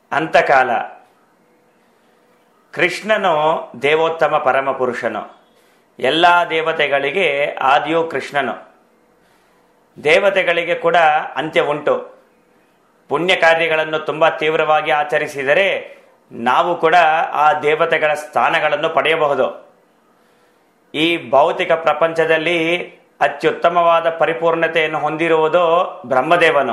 ಅಂತಕಾಲ ಕೃಷ್ಣನು ದೇವೋತ್ತಮ ಪರಮ ಪುರುಷನು ಎಲ್ಲ ದೇವತೆಗಳಿಗೆ ಆದಿಯು ಕೃಷ್ಣನು ದೇವತೆಗಳಿಗೆ ಕೂಡ ಅಂತ್ಯ ಉಂಟು ಪುಣ್ಯ ಕಾರ್ಯಗಳನ್ನು ತುಂಬ ತೀವ್ರವಾಗಿ ಆಚರಿಸಿದರೆ ನಾವು ಕೂಡ ಆ ದೇವತೆಗಳ ಸ್ಥಾನಗಳನ್ನು ಪಡೆಯಬಹುದು ಈ ಭೌತಿಕ ಪ್ರಪಂಚದಲ್ಲಿ ಅತ್ಯುತ್ತಮವಾದ ಪರಿಪೂರ್ಣತೆಯನ್ನು ಹೊಂದಿರುವುದು ಬ್ರಹ್ಮದೇವನು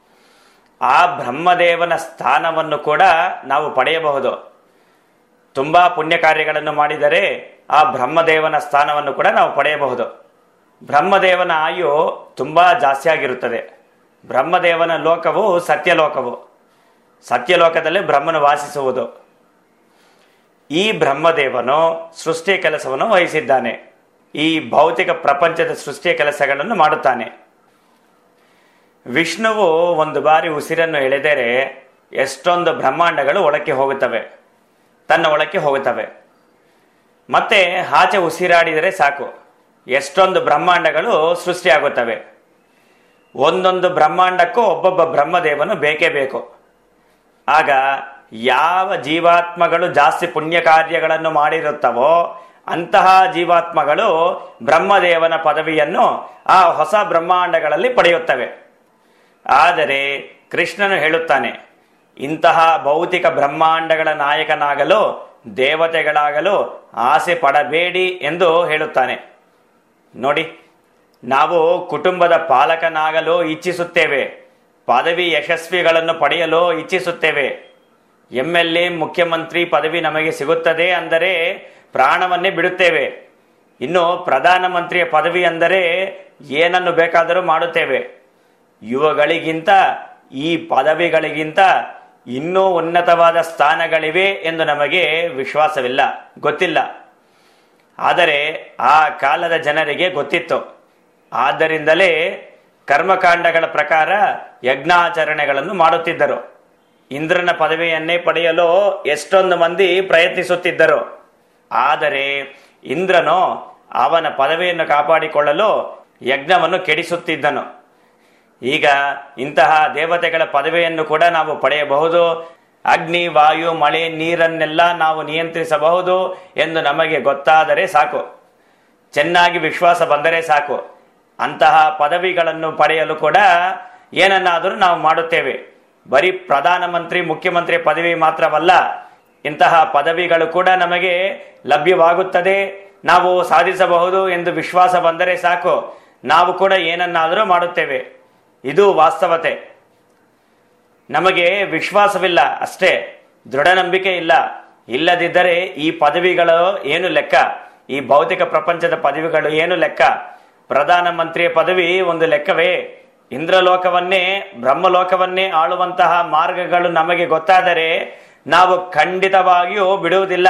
ಆ ಬ್ರಹ್ಮದೇವನ ಸ್ಥಾನವನ್ನು ಕೂಡ ನಾವು ಪಡೆಯಬಹುದು ತುಂಬಾ ಪುಣ್ಯ ಕಾರ್ಯಗಳನ್ನು ಮಾಡಿದರೆ ಆ ಬ್ರಹ್ಮದೇವನ ಸ್ಥಾನವನ್ನು ಕೂಡ ನಾವು ಪಡೆಯಬಹುದು ಬ್ರಹ್ಮದೇವನ ಆಯು ತುಂಬಾ ಜಾಸ್ತಿ ಆಗಿರುತ್ತದೆ ಬ್ರಹ್ಮದೇವನ ಲೋಕವು ಸತ್ಯಲೋಕವು ಸತ್ಯಲೋಕದಲ್ಲಿ ಬ್ರಹ್ಮನು ವಾಸಿಸುವುದು ಈ ಬ್ರಹ್ಮದೇವನು ಸೃಷ್ಟಿಯ ಕೆಲಸವನ್ನು ವಹಿಸಿದ್ದಾನೆ ಈ ಭೌತಿಕ ಪ್ರಪಂಚದ ಸೃಷ್ಟಿಯ ಕೆಲಸಗಳನ್ನು ಮಾಡುತ್ತಾನೆ ವಿಷ್ಣುವು ಒಂದು ಬಾರಿ ಉಸಿರನ್ನು ಎಳೆದರೆ ಎಷ್ಟೊಂದು ಬ್ರಹ್ಮಾಂಡಗಳು ಒಳಕ್ಕೆ ಹೋಗುತ್ತವೆ ತನ್ನ ಒಳಕ್ಕೆ ಹೋಗುತ್ತವೆ ಮತ್ತೆ ಆಚೆ ಉಸಿರಾಡಿದರೆ ಸಾಕು ಎಷ್ಟೊಂದು ಬ್ರಹ್ಮಾಂಡಗಳು ಸೃಷ್ಟಿಯಾಗುತ್ತವೆ ಒಂದೊಂದು ಬ್ರಹ್ಮಾಂಡಕ್ಕೂ ಒಬ್ಬೊಬ್ಬ ಬ್ರಹ್ಮದೇವನು ಬೇಕೇ ಬೇಕು ಆಗ ಯಾವ ಜೀವಾತ್ಮಗಳು ಜಾಸ್ತಿ ಪುಣ್ಯ ಕಾರ್ಯಗಳನ್ನು ಮಾಡಿರುತ್ತವೋ ಅಂತಹ ಜೀವಾತ್ಮಗಳು ಬ್ರಹ್ಮದೇವನ ಪದವಿಯನ್ನು ಆ ಹೊಸ ಬ್ರಹ್ಮಾಂಡಗಳಲ್ಲಿ ಪಡೆಯುತ್ತವೆ ಆದರೆ ಕೃಷ್ಣನು ಹೇಳುತ್ತಾನೆ ಇಂತಹ ಭೌತಿಕ ಬ್ರಹ್ಮಾಂಡಗಳ ನಾಯಕನಾಗಲು ದೇವತೆಗಳಾಗಲು ಆಸೆ ಪಡಬೇಡಿ ಎಂದು ಹೇಳುತ್ತಾನೆ ನೋಡಿ ನಾವು ಕುಟುಂಬದ ಪಾಲಕನಾಗಲು ಇಚ್ಛಿಸುತ್ತೇವೆ ಪದವಿ ಯಶಸ್ವಿಗಳನ್ನು ಪಡೆಯಲು ಇಚ್ಛಿಸುತ್ತೇವೆ ಎಂ ಎಲ್ ಎ ಮುಖ್ಯಮಂತ್ರಿ ಪದವಿ ನಮಗೆ ಸಿಗುತ್ತದೆ ಅಂದರೆ ಪ್ರಾಣವನ್ನೇ ಬಿಡುತ್ತೇವೆ ಇನ್ನು ಪ್ರಧಾನಮಂತ್ರಿಯ ಪದವಿ ಅಂದರೆ ಏನನ್ನು ಬೇಕಾದರೂ ಮಾಡುತ್ತೇವೆ ಇವುಗಳಿಗಿಂತ ಈ ಪದವಿಗಳಿಗಿಂತ ಇನ್ನೂ ಉನ್ನತವಾದ ಸ್ಥಾನಗಳಿವೆ ಎಂದು ನಮಗೆ ವಿಶ್ವಾಸವಿಲ್ಲ ಗೊತ್ತಿಲ್ಲ ಆದರೆ ಆ ಕಾಲದ ಜನರಿಗೆ ಗೊತ್ತಿತ್ತು ಆದ್ದರಿಂದಲೇ ಕರ್ಮಕಾಂಡಗಳ ಪ್ರಕಾರ ಯಜ್ಞಾಚರಣೆಗಳನ್ನು ಮಾಡುತ್ತಿದ್ದರು ಇಂದ್ರನ ಪದವಿಯನ್ನೇ ಪಡೆಯಲು ಎಷ್ಟೊಂದು ಮಂದಿ ಪ್ರಯತ್ನಿಸುತ್ತಿದ್ದರು ಆದರೆ ಇಂದ್ರನು ಅವನ ಪದವಿಯನ್ನು ಕಾಪಾಡಿಕೊಳ್ಳಲು ಯಜ್ಞವನ್ನು ಕೆಡಿಸುತ್ತಿದ್ದನು ಈಗ ಇಂತಹ ದೇವತೆಗಳ ಪದವಿಯನ್ನು ಕೂಡ ನಾವು ಪಡೆಯಬಹುದು ಅಗ್ನಿ ವಾಯು ಮಳೆ ನೀರನ್ನೆಲ್ಲ ನಾವು ನಿಯಂತ್ರಿಸಬಹುದು ಎಂದು ನಮಗೆ ಗೊತ್ತಾದರೆ ಸಾಕು ಚೆನ್ನಾಗಿ ವಿಶ್ವಾಸ ಬಂದರೆ ಸಾಕು ಅಂತಹ ಪದವಿಗಳನ್ನು ಪಡೆಯಲು ಕೂಡ ಏನನ್ನಾದರೂ ನಾವು ಮಾಡುತ್ತೇವೆ ಬರೀ ಪ್ರಧಾನಮಂತ್ರಿ ಮುಖ್ಯಮಂತ್ರಿ ಪದವಿ ಮಾತ್ರವಲ್ಲ ಇಂತಹ ಪದವಿಗಳು ಕೂಡ ನಮಗೆ ಲಭ್ಯವಾಗುತ್ತದೆ ನಾವು ಸಾಧಿಸಬಹುದು ಎಂದು ವಿಶ್ವಾಸ ಬಂದರೆ ಸಾಕು ನಾವು ಕೂಡ ಏನನ್ನಾದರೂ ಮಾಡುತ್ತೇವೆ ಇದು ವಾಸ್ತವತೆ ನಮಗೆ ವಿಶ್ವಾಸವಿಲ್ಲ ಅಷ್ಟೇ ದೃಢ ನಂಬಿಕೆ ಇಲ್ಲ ಇಲ್ಲದಿದ್ದರೆ ಈ ಪದವಿಗಳು ಏನು ಲೆಕ್ಕ ಈ ಭೌತಿಕ ಪ್ರಪಂಚದ ಪದವಿಗಳು ಏನು ಲೆಕ್ಕ ಪ್ರಧಾನಮಂತ್ರಿಯ ಪದವಿ ಒಂದು ಲೆಕ್ಕವೇ ಇಂದ್ರಲೋಕವನ್ನೇ ಬ್ರಹ್ಮಲೋಕವನ್ನೇ ಆಳುವಂತಹ ಮಾರ್ಗಗಳು ನಮಗೆ ಗೊತ್ತಾದರೆ ನಾವು ಖಂಡಿತವಾಗಿಯೂ ಬಿಡುವುದಿಲ್ಲ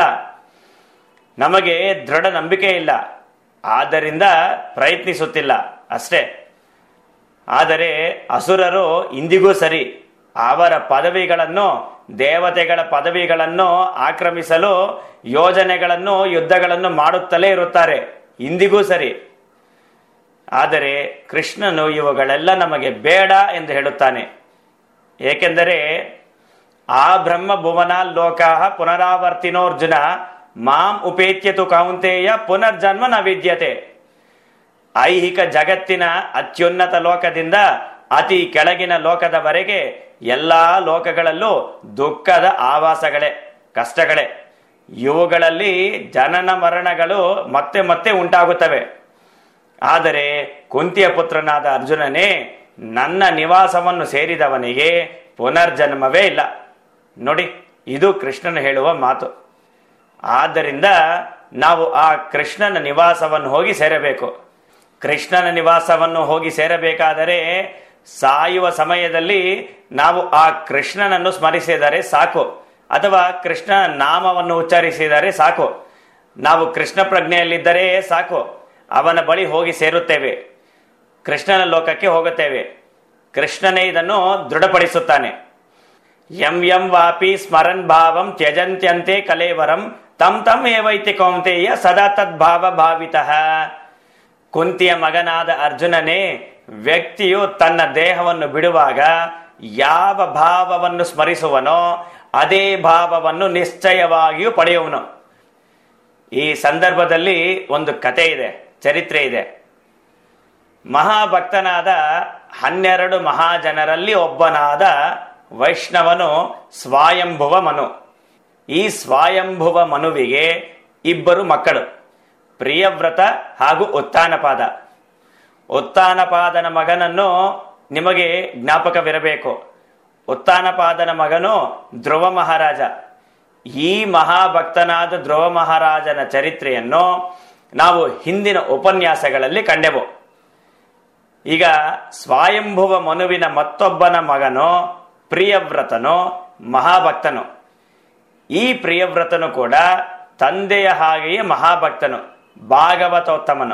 ನಮಗೆ ದೃಢ ನಂಬಿಕೆ ಇಲ್ಲ ಆದ್ದರಿಂದ ಪ್ರಯತ್ನಿಸುತ್ತಿಲ್ಲ ಅಷ್ಟೇ ಆದರೆ ಅಸುರರು ಇಂದಿಗೂ ಸರಿ ಅವರ ಪದವಿಗಳನ್ನು ದೇವತೆಗಳ ಪದವಿಗಳನ್ನು ಆಕ್ರಮಿಸಲು ಯೋಜನೆಗಳನ್ನು ಯುದ್ಧಗಳನ್ನು ಮಾಡುತ್ತಲೇ ಇರುತ್ತಾರೆ ಇಂದಿಗೂ ಸರಿ ಆದರೆ ಕೃಷ್ಣನು ಇವುಗಳೆಲ್ಲ ನಮಗೆ ಬೇಡ ಎಂದು ಹೇಳುತ್ತಾನೆ ಏಕೆಂದರೆ ಆ ಬ್ರಹ್ಮ ಭುವನ ಲೋಕಾಹ ಪುನರಾವರ್ತಿನೋರ್ಜುನ ಮಾಂ ಉಪೇತ್ಯತು ಕೌಂತೆಯ ಪುನರ್ಜನ್ಮ ನ ವಿದ್ಯತೆ ಐಹಿಕ ಜಗತ್ತಿನ ಅತ್ಯುನ್ನತ ಲೋಕದಿಂದ ಅತಿ ಕೆಳಗಿನ ಲೋಕದವರೆಗೆ ಎಲ್ಲಾ ಲೋಕಗಳಲ್ಲೂ ದುಃಖದ ಆವಾಸಗಳೇ ಕಷ್ಟಗಳೇ ಇವುಗಳಲ್ಲಿ ಜನನ ಮರಣಗಳು ಮತ್ತೆ ಮತ್ತೆ ಉಂಟಾಗುತ್ತವೆ ಆದರೆ ಕುಂತಿಯ ಪುತ್ರನಾದ ಅರ್ಜುನನೇ ನನ್ನ ನಿವಾಸವನ್ನು ಸೇರಿದವನಿಗೆ ಪುನರ್ಜನ್ಮವೇ ಇಲ್ಲ ನೋಡಿ ಇದು ಕೃಷ್ಣನು ಹೇಳುವ ಮಾತು ಆದ್ದರಿಂದ ನಾವು ಆ ಕೃಷ್ಣನ ನಿವಾಸವನ್ನು ಹೋಗಿ ಸೇರಬೇಕು ಕೃಷ್ಣನ ನಿವಾಸವನ್ನು ಹೋಗಿ ಸೇರಬೇಕಾದರೆ ಸಾಯುವ ಸಮಯದಲ್ಲಿ ನಾವು ಆ ಕೃಷ್ಣನನ್ನು ಸ್ಮರಿಸಿದರೆ ಸಾಕು ಅಥವಾ ಕೃಷ್ಣನ ನಾಮವನ್ನು ಉಚ್ಚರಿಸಿದರೆ ಸಾಕು ನಾವು ಕೃಷ್ಣ ಪ್ರಜ್ಞೆಯಲ್ಲಿದ್ದರೆ ಸಾಕು ಅವನ ಬಳಿ ಹೋಗಿ ಸೇರುತ್ತೇವೆ ಕೃಷ್ಣನ ಲೋಕಕ್ಕೆ ಹೋಗುತ್ತೇವೆ ಕೃಷ್ಣನೇ ಇದನ್ನು ದೃಢಪಡಿಸುತ್ತಾನೆ ಎಂ ಎಂ ವಾಪಿ ಸ್ಮರನ್ ಭಾವಂ ತ್ಯಜಂತ್ಯಂತೆ ಕಲೇವರಂ ತಂ ತಂ ಏವೈತಿ ಕೌಂತೆಯ ಸದಾ ತದ್ಭಾವ ಭಾವಿತಃ ಕುಂತಿಯ ಮಗನಾದ ಅರ್ಜುನನೇ ವ್ಯಕ್ತಿಯು ತನ್ನ ದೇಹವನ್ನು ಬಿಡುವಾಗ ಯಾವ ಭಾವವನ್ನು ಸ್ಮರಿಸುವನೋ ಅದೇ ಭಾವವನ್ನು ನಿಶ್ಚಯವಾಗಿಯೂ ಪಡೆಯುವನು ಈ ಸಂದರ್ಭದಲ್ಲಿ ಒಂದು ಕತೆ ಇದೆ ಚರಿತ್ರೆ ಇದೆ ಮಹಾಭಕ್ತನಾದ ಹನ್ನೆರಡು ಮಹಾಜನರಲ್ಲಿ ಒಬ್ಬನಾದ ವೈಷ್ಣವನು ಸ್ವಾಯಂಭುವ ಮನು ಈ ಸ್ವಾಯಂಭುವ ಮನುವಿಗೆ ಇಬ್ಬರು ಮಕ್ಕಳು ಪ್ರಿಯವ್ರತ ಹಾಗೂ ಉತ್ಥಾನಪಾದ ಉತ್ಥಾನಪಾದನ ಮಗನನ್ನು ನಿಮಗೆ ಜ್ಞಾಪಕವಿರಬೇಕು ಉತ್ಥಾನಪಾದನ ಮಗನು ಧ್ರುವ ಮಹಾರಾಜ ಈ ಮಹಾಭಕ್ತನಾದ ಧ್ರುವ ಮಹಾರಾಜನ ಚರಿತ್ರೆಯನ್ನು ನಾವು ಹಿಂದಿನ ಉಪನ್ಯಾಸಗಳಲ್ಲಿ ಕಂಡೆವು ಈಗ ಸ್ವಾಯಂಭುವ ಮನುವಿನ ಮತ್ತೊಬ್ಬನ ಮಗನು ಪ್ರಿಯವ್ರತನು ಮಹಾಭಕ್ತನು ಈ ಪ್ರಿಯವ್ರತನು ಕೂಡ ತಂದೆಯ ಹಾಗೆಯೇ ಮಹಾಭಕ್ತನು ಭಾಗವತೋತ್ತಮನು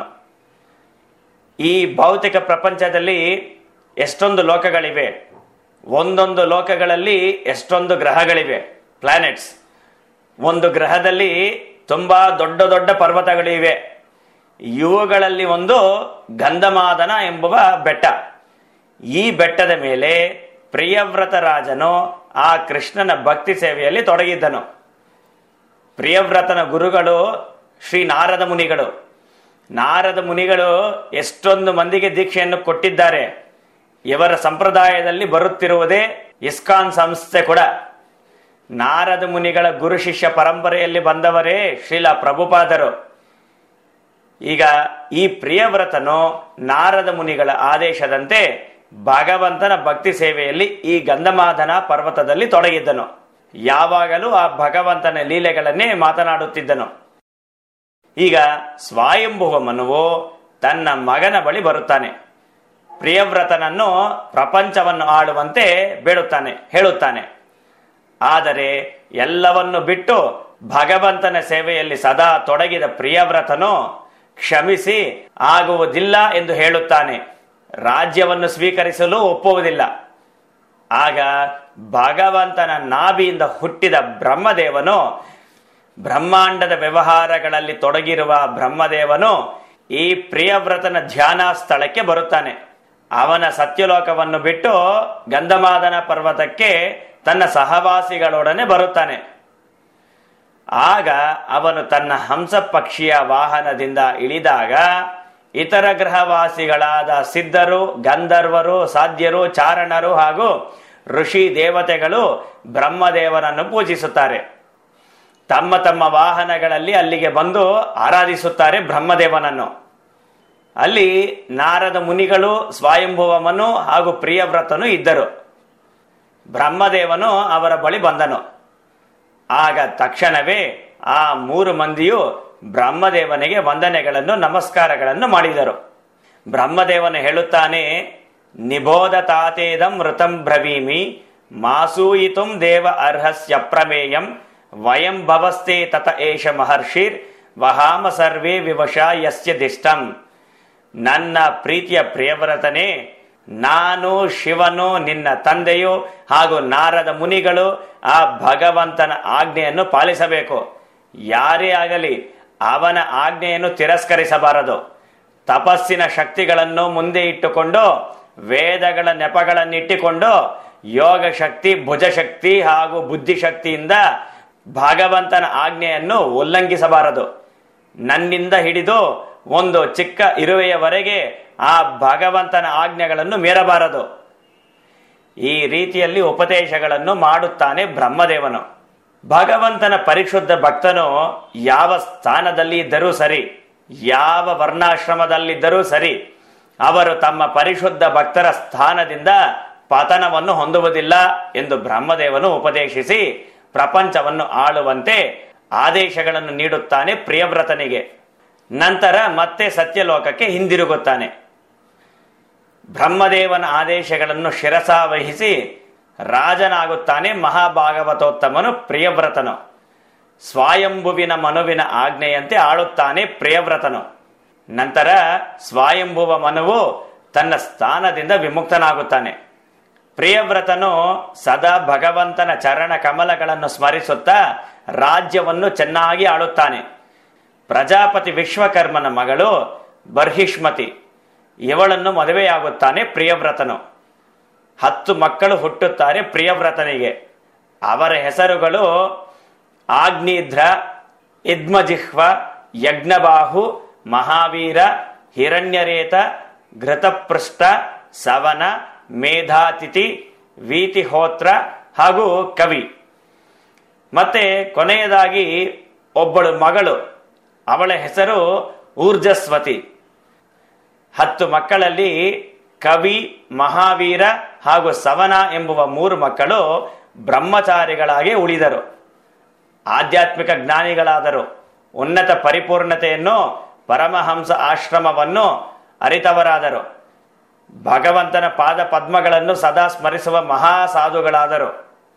ಈ ಭೌತಿಕ ಪ್ರಪಂಚದಲ್ಲಿ ಎಷ್ಟೊಂದು ಲೋಕಗಳಿವೆ ಒಂದೊಂದು ಲೋಕಗಳಲ್ಲಿ ಎಷ್ಟೊಂದು ಗ್ರಹಗಳಿವೆ ಪ್ಲಾನೆಟ್ಸ್ ಒಂದು ಗ್ರಹದಲ್ಲಿ ತುಂಬಾ ದೊಡ್ಡ ದೊಡ್ಡ ಪರ್ವತಗಳು ಇವೆ ಇವುಗಳಲ್ಲಿ ಒಂದು ಗಂಧಮಾದನ ಎಂಬುವ ಬೆಟ್ಟ ಈ ಬೆಟ್ಟದ ಮೇಲೆ ಪ್ರಿಯವ್ರತ ರಾಜನು ಆ ಕೃಷ್ಣನ ಭಕ್ತಿ ಸೇವೆಯಲ್ಲಿ ತೊಡಗಿದ್ದನು ಪ್ರಿಯವ್ರತನ ಗುರುಗಳು ಶ್ರೀ ನಾರದ ಮುನಿಗಳು ನಾರದ ಮುನಿಗಳು ಎಷ್ಟೊಂದು ಮಂದಿಗೆ ದೀಕ್ಷೆಯನ್ನು ಕೊಟ್ಟಿದ್ದಾರೆ ಇವರ ಸಂಪ್ರದಾಯದಲ್ಲಿ ಬರುತ್ತಿರುವುದೇ ಇಸ್ಕಾನ್ ಸಂಸ್ಥೆ ಕೂಡ ನಾರದ ಮುನಿಗಳ ಗುರು ಶಿಷ್ಯ ಪರಂಪರೆಯಲ್ಲಿ ಬಂದವರೇ ಶ್ರೀಲ ಪ್ರಭುಪಾದರು ಈಗ ಈ ಪ್ರಿಯವ್ರತನು ನಾರದ ಮುನಿಗಳ ಆದೇಶದಂತೆ ಭಗವಂತನ ಭಕ್ತಿ ಸೇವೆಯಲ್ಲಿ ಈ ಗಂಧಮಾದನ ಪರ್ವತದಲ್ಲಿ ತೊಡಗಿದ್ದನು ಯಾವಾಗಲೂ ಆ ಭಗವಂತನ ಲೀಲೆಗಳನ್ನೇ ಮಾತನಾಡುತ್ತಿದ್ದನು ಈಗ ಸ್ವಾಯಂಭುವ ಮನುವು ತನ್ನ ಮಗನ ಬಳಿ ಬರುತ್ತಾನೆ ಪ್ರಿಯವ್ರತನನ್ನು ಪ್ರಪಂಚವನ್ನು ಆಳುವಂತೆ ಬೇಡುತ್ತಾನೆ ಹೇಳುತ್ತಾನೆ ಆದರೆ ಎಲ್ಲವನ್ನು ಬಿಟ್ಟು ಭಗವಂತನ ಸೇವೆಯಲ್ಲಿ ಸದಾ ತೊಡಗಿದ ಪ್ರಿಯವ್ರತನು ಕ್ಷಮಿಸಿ ಆಗುವುದಿಲ್ಲ ಎಂದು ಹೇಳುತ್ತಾನೆ ರಾಜ್ಯವನ್ನು ಸ್ವೀಕರಿಸಲು ಒಪ್ಪುವುದಿಲ್ಲ ಆಗ ಭಗವಂತನ ನಾಭಿಯಿಂದ ಹುಟ್ಟಿದ ಬ್ರಹ್ಮದೇವನು ಬ್ರಹ್ಮಾಂಡದ ವ್ಯವಹಾರಗಳಲ್ಲಿ ತೊಡಗಿರುವ ಬ್ರಹ್ಮದೇವನು ಈ ಪ್ರಿಯವ್ರತನ ಧ್ಯಾನ ಸ್ಥಳಕ್ಕೆ ಬರುತ್ತಾನೆ ಅವನ ಸತ್ಯಲೋಕವನ್ನು ಬಿಟ್ಟು ಗಂಧಮಾದನ ಪರ್ವತಕ್ಕೆ ತನ್ನ ಸಹವಾಸಿಗಳೊಡನೆ ಬರುತ್ತಾನೆ ಆಗ ಅವನು ತನ್ನ ಹಂಸ ಪಕ್ಷಿಯ ವಾಹನದಿಂದ ಇಳಿದಾಗ ಇತರ ಗ್ರಹವಾಸಿಗಳಾದ ಸಿದ್ಧರು ಗಂಧರ್ವರು ಸಾಧ್ಯರು ಚಾರಣರು ಹಾಗೂ ಋಷಿ ದೇವತೆಗಳು ಬ್ರಹ್ಮದೇವನನ್ನು ಪೂಜಿಸುತ್ತಾರೆ ತಮ್ಮ ತಮ್ಮ ವಾಹನಗಳಲ್ಲಿ ಅಲ್ಲಿಗೆ ಬಂದು ಆರಾಧಿಸುತ್ತಾರೆ ಬ್ರಹ್ಮದೇವನನ್ನು ಅಲ್ಲಿ ನಾರದ ಮುನಿಗಳು ಸ್ವಯಂಭುವ ಮನು ಹಾಗೂ ಪ್ರಿಯವ್ರತನು ಇದ್ದರು ಬ್ರಹ್ಮದೇವನು ಅವರ ಬಳಿ ಬಂದನು ಆಗ ತಕ್ಷಣವೇ ಆ ಮೂರು ಮಂದಿಯು ಬ್ರಹ್ಮದೇವನಿಗೆ ವಂದನೆಗಳನ್ನು ನಮಸ್ಕಾರಗಳನ್ನು ಮಾಡಿದರು ಬ್ರಹ್ಮದೇವನು ಹೇಳುತ್ತಾನೆ ನಿಬೋಧ ತಾತೇದಂ ಮೃತಂ ಬ್ರವೀಮಿ ಮಾಸೂಯಿತುಂ ದೇವ ಅರ್ಹಸ್ಯ ಪ್ರಮೇಯಂ ವಯಂ ಭವಸ್ತೆ ತತ ಏಷ ಮಹರ್ಷಿರ್ ವಹಾಮ ಸರ್ವೇ ವಿವಶ ಯಸ್ಯ ದಿಷ್ಟಂ ನನ್ನ ಪ್ರೀತಿಯ ಪ್ರಿಯವ್ರತನೇ ನಾನು ಶಿವನು ನಿನ್ನ ತಂದೆಯು ಹಾಗೂ ನಾರದ ಮುನಿಗಳು ಆ ಭಗವಂತನ ಆಜ್ಞೆಯನ್ನು ಪಾಲಿಸಬೇಕು ಯಾರೇ ಆಗಲಿ ಅವನ ಆಜ್ಞೆಯನ್ನು ತಿರಸ್ಕರಿಸಬಾರದು ತಪಸ್ಸಿನ ಶಕ್ತಿಗಳನ್ನು ಮುಂದೆ ಇಟ್ಟುಕೊಂಡು ವೇದಗಳ ನೆಪಗಳನ್ನಿಟ್ಟುಕೊಂಡು ಯೋಗ ಶಕ್ತಿ ಭುಜಶಕ್ತಿ ಹಾಗೂ ಬುದ್ಧಿಶಕ್ತಿಯಿಂದ ಭಗವಂತನ ಆಜ್ಞೆಯನ್ನು ಉಲ್ಲಂಘಿಸಬಾರದು ನನ್ನಿಂದ ಹಿಡಿದು ಒಂದು ಚಿಕ್ಕ ಇರುವೆಯವರೆಗೆ ಆ ಭಗವಂತನ ಆಜ್ಞೆಗಳನ್ನು ಮೀರಬಾರದು ಈ ರೀತಿಯಲ್ಲಿ ಉಪದೇಶಗಳನ್ನು ಮಾಡುತ್ತಾನೆ ಬ್ರಹ್ಮದೇವನು ಭಗವಂತನ ಪರಿಶುದ್ಧ ಭಕ್ತನು ಯಾವ ಸ್ಥಾನದಲ್ಲಿ ಇದ್ದರೂ ಸರಿ ಯಾವ ವರ್ಣಾಶ್ರಮದಲ್ಲಿದ್ದರೂ ಸರಿ ಅವರು ತಮ್ಮ ಪರಿಶುದ್ಧ ಭಕ್ತರ ಸ್ಥಾನದಿಂದ ಪತನವನ್ನು ಹೊಂದುವುದಿಲ್ಲ ಎಂದು ಬ್ರಹ್ಮದೇವನು ಉಪದೇಶಿಸಿ ಪ್ರಪಂಚವನ್ನು ಆಳುವಂತೆ ಆದೇಶಗಳನ್ನು ನೀಡುತ್ತಾನೆ ಪ್ರಿಯವ್ರತನಿಗೆ ನಂತರ ಮತ್ತೆ ಸತ್ಯಲೋಕಕ್ಕೆ ಹಿಂದಿರುಗುತ್ತಾನೆ ಬ್ರಹ್ಮದೇವನ ಆದೇಶಗಳನ್ನು ಶಿರಸಾವಹಿಸಿ ರಾಜನಾಗುತ್ತಾನೆ ಮಹಾಭಾಗವತೋತ್ತಮನು ಪ್ರಿಯವ್ರತನು ಸ್ವಾಯಂಭುವಿನ ಮನುವಿನ ಆಜ್ಞೆಯಂತೆ ಆಳುತ್ತಾನೆ ಪ್ರಿಯವ್ರತನು ನಂತರ ಸ್ವಾಯಂಭುವ ಮನುವು ತನ್ನ ಸ್ಥಾನದಿಂದ ವಿಮುಕ್ತನಾಗುತ್ತಾನೆ ಪ್ರಿಯವ್ರತನು ಸದಾ ಭಗವಂತನ ಚರಣ ಕಮಲಗಳನ್ನು ಸ್ಮರಿಸುತ್ತಾ ರಾಜ್ಯವನ್ನು ಚೆನ್ನಾಗಿ ಆಳುತ್ತಾನೆ ಪ್ರಜಾಪತಿ ವಿಶ್ವಕರ್ಮನ ಮಗಳು ಬರ್ಹಿಷ್ಮತಿ ಇವಳನ್ನು ಮದುವೆಯಾಗುತ್ತಾನೆ ಪ್ರಿಯವ್ರತನು ಹತ್ತು ಮಕ್ಕಳು ಹುಟ್ಟುತ್ತಾರೆ ಪ್ರಿಯವ್ರತನಿಗೆ ಅವರ ಹೆಸರುಗಳು ಆಗ್ನಿಧ್ರ ಇದ್ಮಜಿಹ್ವ ಯಜ್ಞಬಾಹು ಮಹಾವೀರ ಹಿರಣ್ಯರೇತ ಘೃತಪೃಷ್ಠ ಸವನ ಮೇಧಾತಿಥಿ ವೀತಿಹೋತ್ರ ಹಾಗೂ ಕವಿ ಮತ್ತೆ ಕೊನೆಯದಾಗಿ ಒಬ್ಬಳು ಮಗಳು ಅವಳ ಹೆಸರು ಊರ್ಜಸ್ವತಿ ಹತ್ತು ಮಕ್ಕಳಲ್ಲಿ ಕವಿ ಮಹಾವೀರ ಹಾಗೂ ಸವನ ಎಂಬುವ ಮೂರು ಮಕ್ಕಳು ಬ್ರಹ್ಮಚಾರಿಗಳಾಗಿ ಉಳಿದರು ಆಧ್ಯಾತ್ಮಿಕ ಜ್ಞಾನಿಗಳಾದರು ಉನ್ನತ ಪರಿಪೂರ್ಣತೆಯನ್ನು ಪರಮಹಂಸ ಆಶ್ರಮವನ್ನು ಅರಿತವರಾದರು ಭಗವಂತನ ಪಾದ ಪದ್ಮಗಳನ್ನು ಸದಾ ಸ್ಮರಿಸುವ ಮಹಾ ಸಾಧುಗಳಾದರು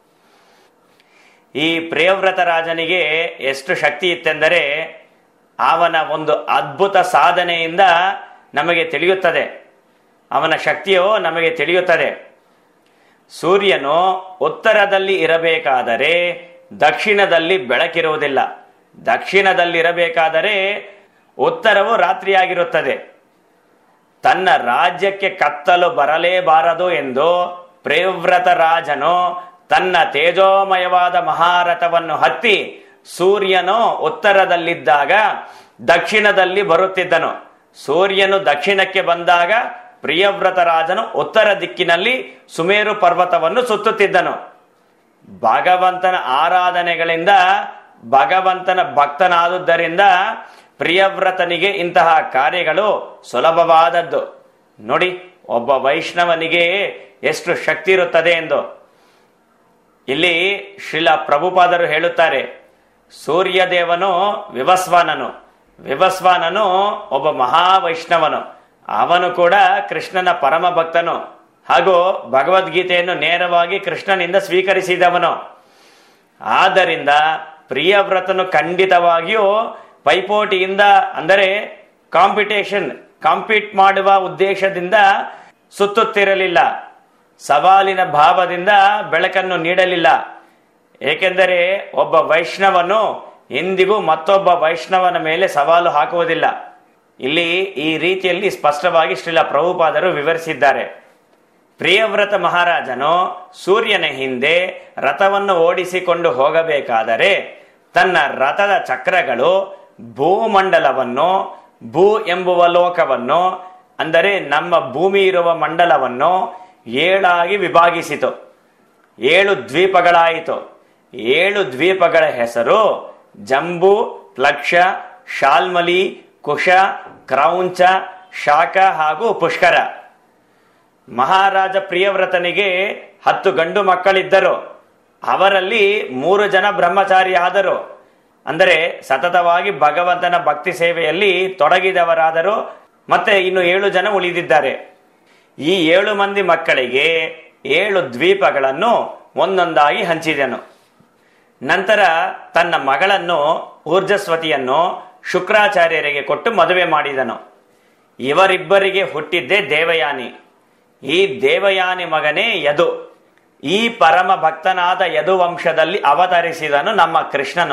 ಈ ಪ್ರಿಯವ್ರತ ರಾಜನಿಗೆ ಎಷ್ಟು ಶಕ್ತಿ ಇತ್ತೆಂದರೆ ಅವನ ಒಂದು ಅದ್ಭುತ ಸಾಧನೆಯಿಂದ ನಮಗೆ ತಿಳಿಯುತ್ತದೆ ಅವನ ಶಕ್ತಿಯು ನಮಗೆ ತಿಳಿಯುತ್ತದೆ ಸೂರ್ಯನು ಉತ್ತರದಲ್ಲಿ ಇರಬೇಕಾದರೆ ದಕ್ಷಿಣದಲ್ಲಿ ಬೆಳಕಿರುವುದಿಲ್ಲ ದಕ್ಷಿಣದಲ್ಲಿರಬೇಕಾದರೆ ಉತ್ತರವು ರಾತ್ರಿಯಾಗಿರುತ್ತದೆ ತನ್ನ ರಾಜ್ಯಕ್ಕೆ ಕತ್ತಲು ಬರಲೇಬಾರದು ಎಂದು ಪ್ರೇವ್ರತ ರಾಜನು ತನ್ನ ತೇಜೋಮಯವಾದ ಮಹಾರಥವನ್ನು ಹತ್ತಿ ಸೂರ್ಯನು ಉತ್ತರದಲ್ಲಿದ್ದಾಗ ದಕ್ಷಿಣದಲ್ಲಿ ಬರುತ್ತಿದ್ದನು ಸೂರ್ಯನು ದಕ್ಷಿಣಕ್ಕೆ ಬಂದಾಗ ಪ್ರಿಯವ್ರತ ರಾಜನು ಉತ್ತರ ದಿಕ್ಕಿನಲ್ಲಿ ಸುಮೇರು ಪರ್ವತವನ್ನು ಸುತ್ತುತ್ತಿದ್ದನು ಭಗವಂತನ ಆರಾಧನೆಗಳಿಂದ ಭಗವಂತನ ಭಕ್ತನಾದುದರಿಂದ ಪ್ರಿಯವ್ರತನಿಗೆ ಇಂತಹ ಕಾರ್ಯಗಳು ಸುಲಭವಾದದ್ದು ನೋಡಿ ಒಬ್ಬ ವೈಷ್ಣವನಿಗೆ ಎಷ್ಟು ಶಕ್ತಿ ಇರುತ್ತದೆ ಎಂದು ಇಲ್ಲಿ ಶ್ರೀಲ ಪ್ರಭುಪಾದರು ಹೇಳುತ್ತಾರೆ ಸೂರ್ಯದೇವನು ವಿವಸ್ವಾನನು ವಿವಸ್ವಾನನು ಒಬ್ಬ ಮಹಾವೈಷ್ಣವನು ಅವನು ಕೂಡ ಕೃಷ್ಣನ ಪರಮ ಭಕ್ತನು ಹಾಗೂ ಭಗವದ್ಗೀತೆಯನ್ನು ನೇರವಾಗಿ ಕೃಷ್ಣನಿಂದ ಸ್ವೀಕರಿಸಿದವನು ಆದ್ದರಿಂದ ಪ್ರಿಯವ್ರತನು ಖಂಡಿತವಾಗಿಯೂ ಪೈಪೋಟಿಯಿಂದ ಅಂದರೆ ಕಾಂಪಿಟೇಷನ್ ಕಾಂಪೀಟ್ ಮಾಡುವ ಉದ್ದೇಶದಿಂದ ಸುತ್ತುತ್ತಿರಲಿಲ್ಲ ಸವಾಲಿನ ಭಾವದಿಂದ ಬೆಳಕನ್ನು ನೀಡಲಿಲ್ಲ ಏಕೆಂದರೆ ಒಬ್ಬ ವೈಷ್ಣವನು ಎಂದಿಗೂ ಮತ್ತೊಬ್ಬ ವೈಷ್ಣವನ ಮೇಲೆ ಸವಾಲು ಹಾಕುವುದಿಲ್ಲ ಇಲ್ಲಿ ಈ ರೀತಿಯಲ್ಲಿ ಸ್ಪಷ್ಟವಾಗಿ ಶ್ರೀಲ ಪ್ರಭುಪಾದರು ವಿವರಿಸಿದ್ದಾರೆ ಪ್ರಿಯವ್ರತ ಮಹಾರಾಜನು ಸೂರ್ಯನ ಹಿಂದೆ ರಥವನ್ನು ಓಡಿಸಿಕೊಂಡು ಹೋಗಬೇಕಾದರೆ ತನ್ನ ರಥದ ಚಕ್ರಗಳು ಭೂಮಂಡಲವನ್ನು ಭೂ ಎಂಬುವ ಲೋಕವನ್ನು ಅಂದರೆ ನಮ್ಮ ಭೂಮಿ ಇರುವ ಮಂಡಲವನ್ನು ಏಳಾಗಿ ವಿಭಾಗಿಸಿತು ಏಳು ದ್ವೀಪಗಳಾಯಿತು ಏಳು ದ್ವೀಪಗಳ ಹೆಸರು ಜಂಬೂ ಪ್ಲಕ್ಷ ಶಾಲ್ಮಲಿ ಕುಶ ಕ್ರೌಂಚ ಶಾಖ ಹಾಗೂ ಪುಷ್ಕರ ಮಹಾರಾಜ ಪ್ರಿಯವ್ರತನಿಗೆ ಹತ್ತು ಗಂಡು ಮಕ್ಕಳಿದ್ದರು ಅವರಲ್ಲಿ ಮೂರು ಜನ ಬ್ರಹ್ಮಚಾರಿ ಆದರು ಅಂದರೆ ಸತತವಾಗಿ ಭಗವಂತನ ಭಕ್ತಿ ಸೇವೆಯಲ್ಲಿ ತೊಡಗಿದವರಾದರು ಮತ್ತೆ ಇನ್ನು ಏಳು ಜನ ಉಳಿದಿದ್ದಾರೆ ಈ ಏಳು ಮಂದಿ ಮಕ್ಕಳಿಗೆ ಏಳು ದ್ವೀಪಗಳನ್ನು ಒಂದೊಂದಾಗಿ ಹಂಚಿದನು ನಂತರ ತನ್ನ ಮಗಳನ್ನು ಊರ್ಜಸ್ವತಿಯನ್ನು ಶುಕ್ರಾಚಾರ್ಯರಿಗೆ ಕೊಟ್ಟು ಮದುವೆ ಮಾಡಿದನು ಇವರಿಬ್ಬರಿಗೆ ಹುಟ್ಟಿದ್ದೇ ದೇವಯಾನಿ ಈ ದೇವಯಾನಿ ಮಗನೇ ಯದು ಈ ಪರಮ ಭಕ್ತನಾದ ಯದು ವಂಶದಲ್ಲಿ ಅವತರಿಸಿದನು ನಮ್ಮ ಕೃಷ್ಣನು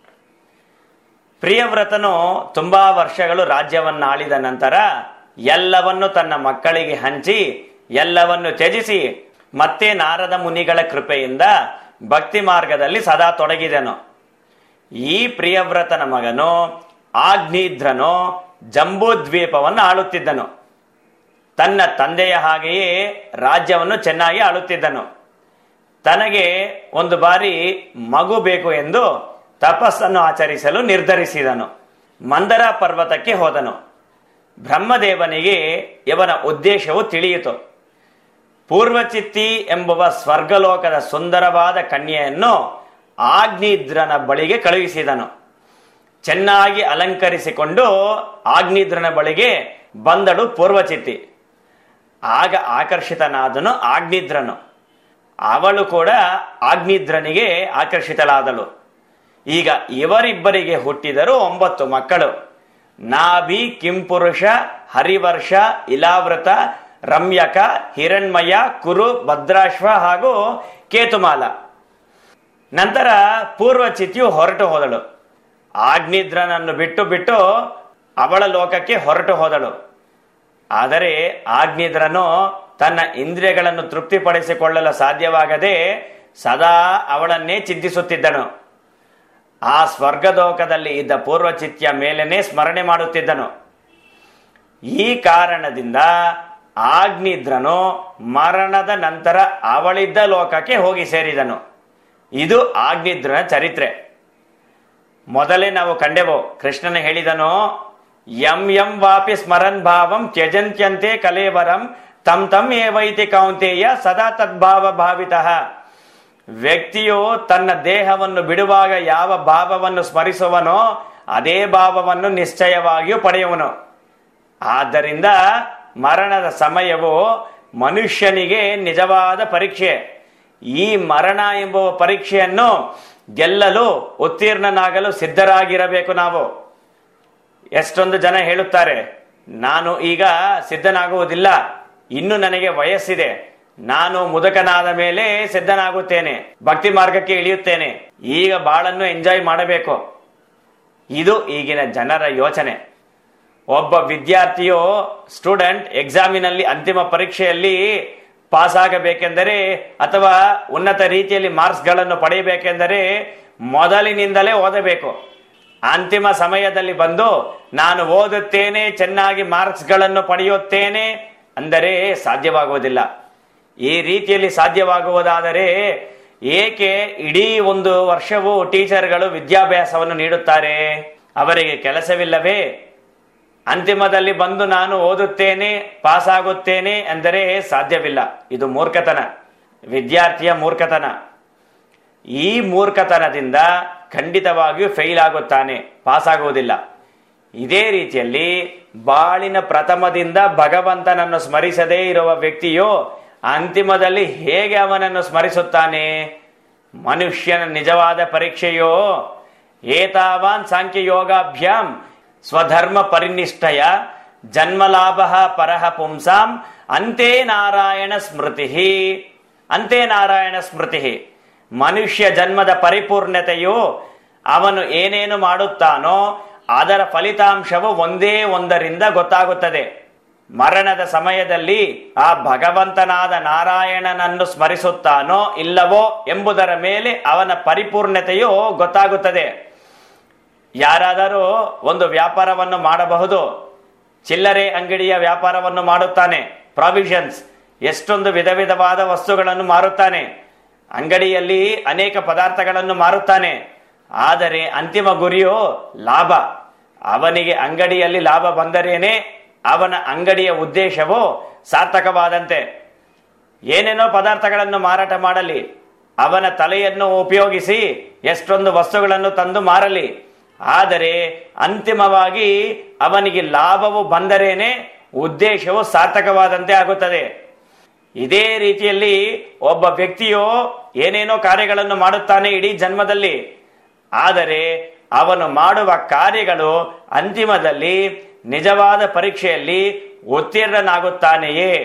ಪ್ರಿಯವ್ರತನು ತುಂಬಾ ವರ್ಷಗಳು ರಾಜ್ಯವನ್ನ ಆಳಿದ ನಂತರ ಎಲ್ಲವನ್ನು ತನ್ನ ಮಕ್ಕಳಿಗೆ ಹಂಚಿ ಎಲ್ಲವನ್ನು ತ್ಯಜಿಸಿ ಮತ್ತೆ ನಾರದ ಮುನಿಗಳ ಕೃಪೆಯಿಂದ ಭಕ್ತಿ ಮಾರ್ಗದಲ್ಲಿ ಸದಾ ತೊಡಗಿದನು ಈ ಪ್ರಿಯವ್ರತನ ಮಗನು ಆಗ್ನಿಧ್ರನು ಜಂಬೂ ದ್ವೀಪವನ್ನು ಆಳುತ್ತಿದ್ದನು ತನ್ನ ತಂದೆಯ ಹಾಗೆಯೇ ರಾಜ್ಯವನ್ನು ಚೆನ್ನಾಗಿ ಆಳುತ್ತಿದ್ದನು ತನಗೆ ಒಂದು ಬಾರಿ ಮಗು ಬೇಕು ಎಂದು ತಪಸ್ಸನ್ನು ಆಚರಿಸಲು ನಿರ್ಧರಿಸಿದನು ಮಂದರ ಪರ್ವತಕ್ಕೆ ಹೋದನು ಬ್ರಹ್ಮದೇವನಿಗೆ ಇವನ ಉದ್ದೇಶವು ತಿಳಿಯಿತು ಪೂರ್ವಚಿತ್ತಿ ಎಂಬುವ ಸ್ವರ್ಗಲೋಕದ ಸುಂದರವಾದ ಕನ್ಯೆಯನ್ನು ಆಗ್ನಿದ್ರನ ಬಳಿಗೆ ಕಳುಹಿಸಿದನು ಚೆನ್ನಾಗಿ ಅಲಂಕರಿಸಿಕೊಂಡು ಆಗ್ನಿದ್ರನ ಬಳಿಗೆ ಬಂದಳು ಪೂರ್ವಚಿತ್ತಿ ಆಗ ಆಕರ್ಷಿತನಾದನು ಆಗ್ನಿದ್ರನು ಅವಳು ಕೂಡ ಆಗ್ನಿದ್ರನಿಗೆ ಆಕರ್ಷಿತಳಾದಳು ಈಗ ಇವರಿಬ್ಬರಿಗೆ ಹುಟ್ಟಿದರು ಒಂಬತ್ತು ಮಕ್ಕಳು ನಾಭಿ ಕಿಂಪುರುಷ ಹರಿವರ್ಷ ಇಲಾವೃತ ರಮ್ಯಕ ಹಿರಣ್ಮಯ ಕುರು ಭದ್ರಾಶ್ವ ಹಾಗೂ ಕೇತುಮಾಲ ನಂತರ ಪೂರ್ವಚಿತಿಯು ಹೊರಟು ಹೋದಳು ಆಗ್ನಿದ್ರನನ್ನು ಬಿಟ್ಟು ಬಿಟ್ಟು ಅವಳ ಲೋಕಕ್ಕೆ ಹೊರಟು ಹೋದಳು ಆದರೆ ಆಗ್ನಿದ್ರನು ತನ್ನ ಇಂದ್ರಿಯಗಳನ್ನು ತೃಪ್ತಿಪಡಿಸಿಕೊಳ್ಳಲು ಸಾಧ್ಯವಾಗದೆ ಸದಾ ಅವಳನ್ನೇ ಚಿಂತಿಸುತ್ತಿದ್ದನು ಆ ಸ್ವರ್ಗಲೋಕದಲ್ಲಿ ಇದ್ದ ಪೂರ್ವಚಿತ್ಯ ಮೇಲೇನೆ ಸ್ಮರಣೆ ಮಾಡುತ್ತಿದ್ದನು ಈ ಕಾರಣದಿಂದ ಆಗ್ನಿದ್ರನು ಮರಣದ ನಂತರ ಅವಳಿದ್ದ ಲೋಕಕ್ಕೆ ಹೋಗಿ ಸೇರಿದನು ಇದು ಆಗ್ನಿದ್ರನ ಚರಿತ್ರೆ ಮೊದಲೇ ನಾವು ಕಂಡೆವು ಕೃಷ್ಣನ ಹೇಳಿದನು ಯಂ ಯಂ ವಾಪಿ ಸ್ಮರನ್ ಭಾವಂ ತ್ಯಜಂತ್ಯಂತೆ ಕಲೇವರಂ ತಮ್ ತಮ್ ಏವೈತಿ ಕೌಂತೆಯ ಸದಾ ತದ್ಭಾವ ಭಾವಿತಃ ವ್ಯಕ್ತಿಯು ತನ್ನ ದೇಹವನ್ನು ಬಿಡುವಾಗ ಯಾವ ಭಾವವನ್ನು ಸ್ಮರಿಸುವನೋ ಅದೇ ಭಾವವನ್ನು ನಿಶ್ಚಯವಾಗಿಯೂ ಪಡೆಯುವನು ಆದ್ದರಿಂದ ಮರಣದ ಸಮಯವು ಮನುಷ್ಯನಿಗೆ ನಿಜವಾದ ಪರೀಕ್ಷೆ ಈ ಮರಣ ಎಂಬುವ ಪರೀಕ್ಷೆಯನ್ನು ಗೆಲ್ಲಲು ಉತ್ತೀರ್ಣನಾಗಲು ಸಿದ್ಧರಾಗಿರಬೇಕು ನಾವು ಎಷ್ಟೊಂದು ಜನ ಹೇಳುತ್ತಾರೆ ನಾನು ಈಗ ಸಿದ್ಧನಾಗುವುದಿಲ್ಲ ಇನ್ನು ನನಗೆ ವಯಸ್ಸಿದೆ ನಾನು ಮುದುಕನಾದ ಮೇಲೆ ಸಿದ್ಧನಾಗುತ್ತೇನೆ ಭಕ್ತಿ ಮಾರ್ಗಕ್ಕೆ ಇಳಿಯುತ್ತೇನೆ ಈಗ ಬಾಳನ್ನು ಎಂಜಾಯ್ ಮಾಡಬೇಕು ಇದು ಈಗಿನ ಜನರ ಯೋಚನೆ ಒಬ್ಬ ವಿದ್ಯಾರ್ಥಿಯು ಸ್ಟೂಡೆಂಟ್ ಎಕ್ಸಾಮಿನಲ್ಲಿ ಅಂತಿಮ ಪರೀಕ್ಷೆಯಲ್ಲಿ ಪಾಸ್ ಆಗಬೇಕೆಂದರೆ ಅಥವಾ ಉನ್ನತ ರೀತಿಯಲ್ಲಿ ಮಾರ್ಕ್ಸ್ಗಳನ್ನು ಪಡೆಯಬೇಕೆಂದರೆ ಮೊದಲಿನಿಂದಲೇ ಓದಬೇಕು ಅಂತಿಮ ಸಮಯದಲ್ಲಿ ಬಂದು ನಾನು ಓದುತ್ತೇನೆ ಚೆನ್ನಾಗಿ ಮಾರ್ಕ್ಸ್ಗಳನ್ನು ಪಡೆಯುತ್ತೇನೆ ಅಂದರೆ ಸಾಧ್ಯವಾಗುವುದಿಲ್ಲ ಈ ರೀತಿಯಲ್ಲಿ ಸಾಧ್ಯವಾಗುವುದಾದರೆ ಏಕೆ ಇಡೀ ಒಂದು ವರ್ಷವೂ ಟೀಚರ್ಗಳು ವಿದ್ಯಾಭ್ಯಾಸವನ್ನು ನೀಡುತ್ತಾರೆ ಅವರಿಗೆ ಕೆಲಸವಿಲ್ಲವೇ ಅಂತಿಮದಲ್ಲಿ ಬಂದು ನಾನು ಓದುತ್ತೇನೆ ಪಾಸ್ ಆಗುತ್ತೇನೆ ಅಂದರೆ ಸಾಧ್ಯವಿಲ್ಲ ಇದು ಮೂರ್ಖತನ ವಿದ್ಯಾರ್ಥಿಯ ಮೂರ್ಖತನ ಈ ಮೂರ್ಖತನದಿಂದ ಖಂಡಿತವಾಗಿಯೂ ಫೇಲ್ ಆಗುತ್ತಾನೆ ಪಾಸ್ ಆಗುವುದಿಲ್ಲ ಇದೇ ರೀತಿಯಲ್ಲಿ ಬಾಳಿನ ಪ್ರಥಮದಿಂದ ಭಗವಂತನನ್ನು ಸ್ಮರಿಸದೇ ಇರುವ ವ್ಯಕ್ತಿಯು ಅಂತಿಮದಲ್ಲಿ ಹೇಗೆ ಅವನನ್ನು ಸ್ಮರಿಸುತ್ತಾನೆ ಮನುಷ್ಯನ ನಿಜವಾದ ಪರೀಕ್ಷೆಯೋ ಏತಾವಾನ್ ಸಾಂಖ್ಯ ಯೋಗಾಭ್ಯಾಂ ಸ್ವಧರ್ಮ ಪರಿನಿಷ್ಠಯ ಜನ್ಮಲಾಭ ಪರಹ ಪುಂಸಾಂ ಅಂತೆ ನಾರಾಯಣ ಸ್ಮೃತಿ ಅಂತೆ ನಾರಾಯಣ ಸ್ಮೃತಿ ಮನುಷ್ಯ ಜನ್ಮದ ಪರಿಪೂರ್ಣತೆಯು ಅವನು ಏನೇನು ಮಾಡುತ್ತಾನೋ ಅದರ ಫಲಿತಾಂಶವು ಒಂದೇ ಒಂದರಿಂದ ಗೊತ್ತಾಗುತ್ತದೆ ಮರಣದ ಸಮಯದಲ್ಲಿ ಆ ಭಗವಂತನಾದ ನಾರಾಯಣನನ್ನು ಸ್ಮರಿಸುತ್ತಾನೋ ಇಲ್ಲವೋ ಎಂಬುದರ ಮೇಲೆ ಅವನ ಪರಿಪೂರ್ಣತೆಯು ಗೊತ್ತಾಗುತ್ತದೆ ಯಾರಾದರೂ ಒಂದು ವ್ಯಾಪಾರವನ್ನು ಮಾಡಬಹುದು ಚಿಲ್ಲರೆ ಅಂಗಡಿಯ ವ್ಯಾಪಾರವನ್ನು ಮಾಡುತ್ತಾನೆ ಪ್ರಾವಿಷನ್ಸ್ ಎಷ್ಟೊಂದು ವಿಧ ವಿಧವಾದ ವಸ್ತುಗಳನ್ನು ಮಾರುತ್ತಾನೆ ಅಂಗಡಿಯಲ್ಲಿ ಅನೇಕ ಪದಾರ್ಥಗಳನ್ನು ಮಾರುತ್ತಾನೆ ಆದರೆ ಅಂತಿಮ ಗುರಿಯು ಲಾಭ ಅವನಿಗೆ ಅಂಗಡಿಯಲ್ಲಿ ಲಾಭ ಬಂದರೇನೆ ಅವನ ಅಂಗಡಿಯ ಉದ್ದೇಶವು ಸಾರ್ಥಕವಾದಂತೆ ಏನೇನೋ ಪದಾರ್ಥಗಳನ್ನು ಮಾರಾಟ ಮಾಡಲಿ ಅವನ ತಲೆಯನ್ನು ಉಪಯೋಗಿಸಿ ಎಷ್ಟೊಂದು ವಸ್ತುಗಳನ್ನು ತಂದು ಮಾರಲಿ ಆದರೆ ಅಂತಿಮವಾಗಿ ಅವನಿಗೆ ಲಾಭವು ಬಂದರೇನೆ ಉದ್ದೇಶವು ಸಾರ್ಥಕವಾದಂತೆ ಆಗುತ್ತದೆ ಇದೇ ರೀತಿಯಲ್ಲಿ ಒಬ್ಬ ವ್ಯಕ್ತಿಯು ಏನೇನೋ ಕಾರ್ಯಗಳನ್ನು ಮಾಡುತ್ತಾನೆ ಇಡೀ ಜನ್ಮದಲ್ಲಿ ಆದರೆ ಅವನು ಮಾಡುವ ಕಾರ್ಯಗಳು ಅಂತಿಮದಲ್ಲಿ ನಿಜವಾದ ಪರೀಕ್ಷೆಯಲ್ಲಿ ಉತ್ತೀರ್ಣನಾಗುತ್ತಾನೆಯೇ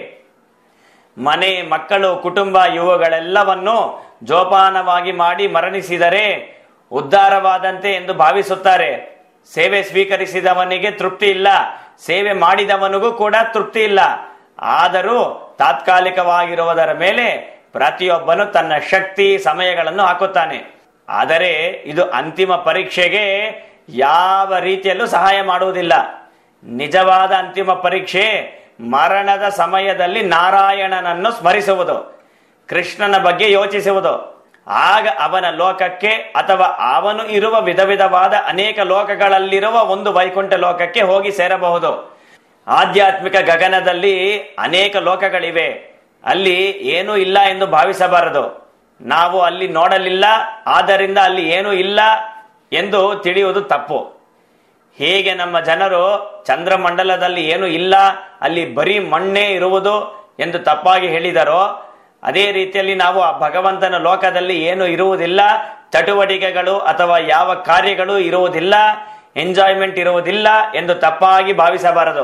ಮನೆ ಮಕ್ಕಳು ಕುಟುಂಬ ಇವುಗಳೆಲ್ಲವನ್ನು ಜೋಪಾನವಾಗಿ ಮಾಡಿ ಮರಣಿಸಿದರೆ ಉದ್ಧಾರವಾದಂತೆ ಎಂದು ಭಾವಿಸುತ್ತಾರೆ ಸೇವೆ ಸ್ವೀಕರಿಸಿದವನಿಗೆ ತೃಪ್ತಿ ಇಲ್ಲ ಸೇವೆ ಮಾಡಿದವನಿಗೂ ಕೂಡ ತೃಪ್ತಿ ಇಲ್ಲ ಆದರೂ ತಾತ್ಕಾಲಿಕವಾಗಿರುವುದರ ಮೇಲೆ ಪ್ರತಿಯೊಬ್ಬನು ತನ್ನ ಶಕ್ತಿ ಸಮಯಗಳನ್ನು ಹಾಕುತ್ತಾನೆ ಆದರೆ ಇದು ಅಂತಿಮ ಪರೀಕ್ಷೆಗೆ ಯಾವ ರೀತಿಯಲ್ಲೂ ಸಹಾಯ ಮಾಡುವುದಿಲ್ಲ ನಿಜವಾದ ಅಂತಿಮ ಪರೀಕ್ಷೆ ಮರಣದ ಸಮಯದಲ್ಲಿ ನಾರಾಯಣನನ್ನು ಸ್ಮರಿಸುವುದು ಕೃಷ್ಣನ ಬಗ್ಗೆ ಯೋಚಿಸುವುದು ಆಗ ಅವನ ಲೋಕಕ್ಕೆ ಅಥವಾ ಅವನು ಇರುವ ವಿಧ ವಿಧವಾದ ಅನೇಕ ಲೋಕಗಳಲ್ಲಿರುವ ಒಂದು ವೈಕುಂಠ ಲೋಕಕ್ಕೆ ಹೋಗಿ ಸೇರಬಹುದು ಆಧ್ಯಾತ್ಮಿಕ ಗಗನದಲ್ಲಿ ಅನೇಕ ಲೋಕಗಳಿವೆ ಅಲ್ಲಿ ಏನೂ ಇಲ್ಲ ಎಂದು ಭಾವಿಸಬಾರದು ನಾವು ಅಲ್ಲಿ ನೋಡಲಿಲ್ಲ ಆದ್ದರಿಂದ ಅಲ್ಲಿ ಏನೂ ಇಲ್ಲ ಎಂದು ತಿಳಿಯುವುದು ತಪ್ಪು ಹೇಗೆ ನಮ್ಮ ಜನರು ಚಂದ್ರಮಂಡಲದಲ್ಲಿ ಏನು ಇಲ್ಲ ಅಲ್ಲಿ ಬರೀ ಮಣ್ಣೇ ಇರುವುದು ಎಂದು ತಪ್ಪಾಗಿ ಹೇಳಿದರೋ ಅದೇ ರೀತಿಯಲ್ಲಿ ನಾವು ಆ ಭಗವಂತನ ಲೋಕದಲ್ಲಿ ಏನು ಇರುವುದಿಲ್ಲ ಚಟುವಟಿಕೆಗಳು ಅಥವಾ ಯಾವ ಕಾರ್ಯಗಳು ಇರುವುದಿಲ್ಲ ಎಂಜಾಯ್ಮೆಂಟ್ ಇರುವುದಿಲ್ಲ ಎಂದು ತಪ್ಪಾಗಿ ಭಾವಿಸಬಾರದು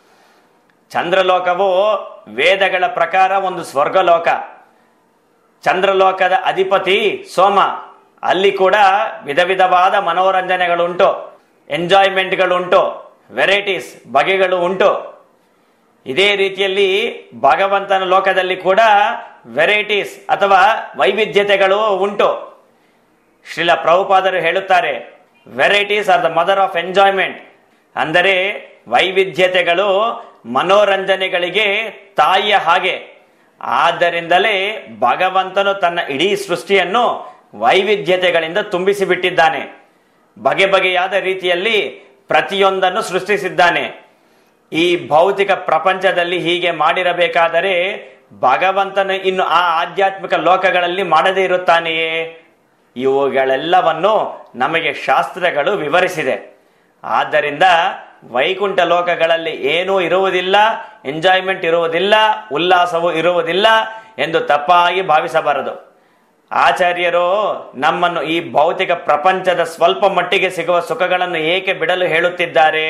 ಚಂದ್ರಲೋಕವು ವೇದಗಳ ಪ್ರಕಾರ ಒಂದು ಸ್ವರ್ಗಲೋಕ ಚಂದ್ರಲೋಕದ ಅಧಿಪತಿ ಸೋಮ ಅಲ್ಲಿ ಕೂಡ ವಿಧ ವಿಧವಾದ ಮನೋರಂಜನೆಗಳುಂಟು ಎಂಜಾಯ್ಮೆಂಟ್ಗಳುಂಟು ವೆರೈಟೀಸ್ ಬಗೆಗಳು ಉಂಟು ಇದೇ ರೀತಿಯಲ್ಲಿ ಭಗವಂತನ ಲೋಕದಲ್ಲಿ ಕೂಡ ವೆರೈಟೀಸ್ ಅಥವಾ ವೈವಿಧ್ಯತೆಗಳು ಉಂಟು ಶ್ರೀಲ ಪ್ರಭುಪಾದರು ಹೇಳುತ್ತಾರೆ varieties are the mother of enjoyment ಅಂದರೆ ವೈವಿಧ್ಯತೆಗಳು ಮನೋರಂಜನೆಗಳಿಗೆ ತಾಯಿಯ ಹಾಗೆ ಆದ್ದರಿಂದಲೇ ಭಗವಂತನು ತನ್ನ ಇಡೀ ಸೃಷ್ಟಿಯನ್ನು ವೈವಿಧ್ಯತೆಗಳಿಂದ ತುಂಬಿಸಿ ಬಿಟ್ಟಿದ್ದಾನೆ ಬಗೆ ಬಗೆಯಾದ ರೀತಿಯಲ್ಲಿ ಪ್ರತಿಯೊಂದನ್ನು ಸೃಷ್ಟಿಸಿದ್ದಾನೆ ಈ ಭೌತಿಕ ಪ್ರಪಂಚದಲ್ಲಿ ಹೀಗೆ ಮಾಡಿರಬೇಕಾದರೆ ಭಗವಂತನು ಇನ್ನು ಆ ಆಧ್ಯಾತ್ಮಿಕ ಲೋಕಗಳಲ್ಲಿ ಮಾಡದೇ ಇರುತ್ತಾನೆಯೇ ಇವುಗಳೆಲ್ಲವನ್ನು ನಮಗೆ ಶಾಸ್ತ್ರಗಳು ವಿವರಿಸಿದೆ ಆದ್ದರಿಂದ ವೈಕುಂಠ ಲೋಕಗಳಲ್ಲಿ ಏನೂ ಇರುವುದಿಲ್ಲ ಎಂಜಾಯ್ಮೆಂಟ್ ಇರುವುದಿಲ್ಲ ಉಲ್ಲಾಸವೂ ಇರುವುದಿಲ್ಲ ಎಂದು ತಪ್ಪಾಗಿ ಭಾವಿಸಬಾರದು ಆಚಾರ್ಯರು ನಮ್ಮನ್ನು ಈ ಭೌತಿಕ ಪ್ರಪಂಚದ ಸ್ವಲ್ಪ ಮಟ್ಟಿಗೆ ಸಿಗುವ ಸುಖಗಳನ್ನು ಏಕೆ ಬಿಡಲು ಹೇಳುತ್ತಿದ್ದಾರೆ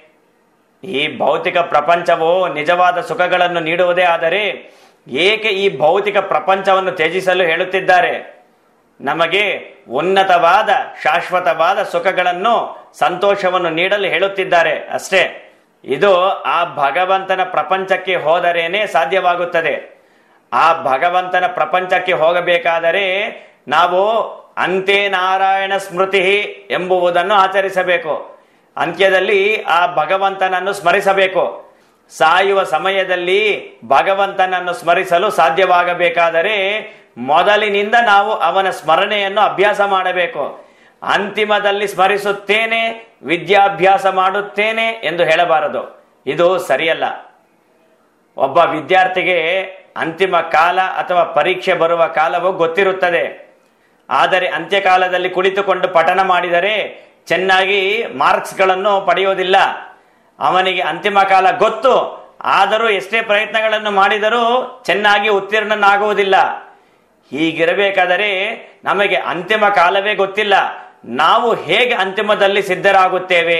ಈ ಭೌತಿಕ ಪ್ರಪಂಚವು ನಿಜವಾದ ಸುಖಗಳನ್ನು ನೀಡುವುದೇ ಆದರೆ ಏಕೆ ಈ ಭೌತಿಕ ಪ್ರಪಂಚವನ್ನು ತ್ಯಜಿಸಲು ಹೇಳುತ್ತಿದ್ದಾರೆ ನಮಗೆ ಉನ್ನತವಾದ ಶಾಶ್ವತವಾದ ಸುಖಗಳನ್ನು ಸಂತೋಷವನ್ನು ನೀಡಲು ಹೇಳುತ್ತಿದ್ದಾರೆ ಅಷ್ಟೇ ಇದು ಆ ಭಗವಂತನ ಪ್ರಪಂಚಕ್ಕೆ ಹೋದರೇನೆ ಸಾಧ್ಯವಾಗುತ್ತದೆ ಆ ಭಗವಂತನ ಪ್ರಪಂಚಕ್ಕೆ ಹೋಗಬೇಕಾದರೆ ನಾವು ಅಂತೆ ನಾರಾಯಣ ಸ್ಮೃತಿ ಎಂಬುವುದನ್ನು ಆಚರಿಸಬೇಕು ಅಂತ್ಯದಲ್ಲಿ ಆ ಭಗವಂತನನ್ನು ಸ್ಮರಿಸಬೇಕು ಸಾಯುವ ಸಮಯದಲ್ಲಿ ಭಗವಂತನನ್ನು ಸ್ಮರಿಸಲು ಸಾಧ್ಯವಾಗಬೇಕಾದರೆ ಮೊದಲಿನಿಂದ ನಾವು ಅವನ ಸ್ಮರಣೆಯನ್ನು ಅಭ್ಯಾಸ ಮಾಡಬೇಕು ಅಂತಿಮದಲ್ಲಿ ಸ್ಮರಿಸುತ್ತೇನೆ ವಿದ್ಯಾಭ್ಯಾಸ ಮಾಡುತ್ತೇನೆ ಎಂದು ಹೇಳಬಾರದು ಇದು ಸರಿಯಲ್ಲ ಒಬ್ಬ ವಿದ್ಯಾರ್ಥಿಗೆ ಅಂತಿಮ ಕಾಲ ಅಥವಾ ಪರೀಕ್ಷೆ ಬರುವ ಕಾಲವು ಗೊತ್ತಿರುತ್ತದೆ ಆದರೆ ಅಂತ್ಯಕಾಲದಲ್ಲಿ ಕುಳಿತುಕೊಂಡು ಪಠನ ಮಾಡಿದರೆ ಚೆನ್ನಾಗಿ ಮಾರ್ಕ್ಸ್ಗಳನ್ನು ಪಡೆಯುವುದಿಲ್ಲ ಅವನಿಗೆ ಅಂತಿಮ ಕಾಲ ಗೊತ್ತು ಆದರೂ ಎಷ್ಟೇ ಪ್ರಯತ್ನಗಳನ್ನು ಮಾಡಿದರೂ ಚೆನ್ನಾಗಿ ಉತ್ತೀರ್ಣನಾಗುವುದಿಲ್ಲ ಹೀಗಿರಬೇಕಾದರೆ ನಮಗೆ ಅಂತಿಮ ಕಾಲವೇ ಗೊತ್ತಿಲ್ಲ ನಾವು ಹೇಗೆ ಅಂತಿಮದಲ್ಲಿ ಸಿದ್ಧರಾಗುತ್ತೇವೆ